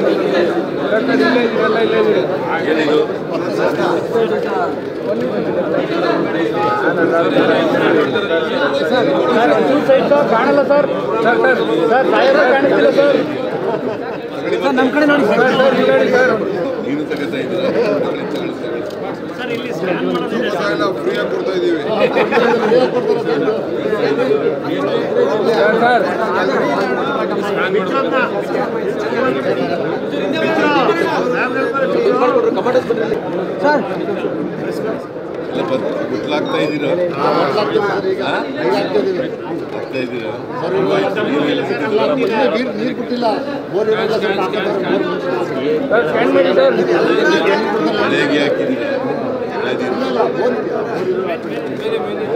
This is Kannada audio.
ಏನಿದು ಕಾಣಲ್ಲ ಸರ್ ಸರ್ ಸರ್ ಸರ್ ಸಾಹೇಬ್ರು ಕಾಣಿಸ್ತಿಲ್ಲ ಸರ್ ಸರ್ ನಮ್ಮ ಕಡೆ ನೋಡಿ ಸರ್ ಸರ್ ಈ ಕಡೆ ಸರ್ ನೀನು ತಗೋತಾ ಇದ್ದೀರಾ ಫ್ರೀಯಾಗಿ ಕೊಡ್ತಾ ಇದೀವಿ ಸರ್ ಸರ್ ಸರ್ ಎಲ್ಲ ಬಂದು ಗುಟ್ಲಾಗ್ತಾ ಇದ್ದೀರಾ ಹಾ? ಆಗ್ತಾ ಇದ್ದೀರಾ ನೀವೆಲ್ಲ ಸಿಕ್ಕಿದ್ದೀರಾ? ನೀರು ನೀರು ಬಿಟ್ಟಿಲ್ಲ ಬೋರ್ ಇರಲ್ಲ ಸ್ವಲ್ಪ ಹಾಕಿದ್ದಾರೆ, ಬೋರ್ ಸರ್ ಸ್ಕ್ಯಾನ್ ಮಾಡಿ ಸರ್ ಮಳೆಗೆ ಹಾಕಿದ್ದೀರಾ ಮಳೆ ನೀರು ಇಲ್ಲ, ಬೋರ್ ಇದೆಯಾ? ಬೋರ್ ಇಲ್ಲ.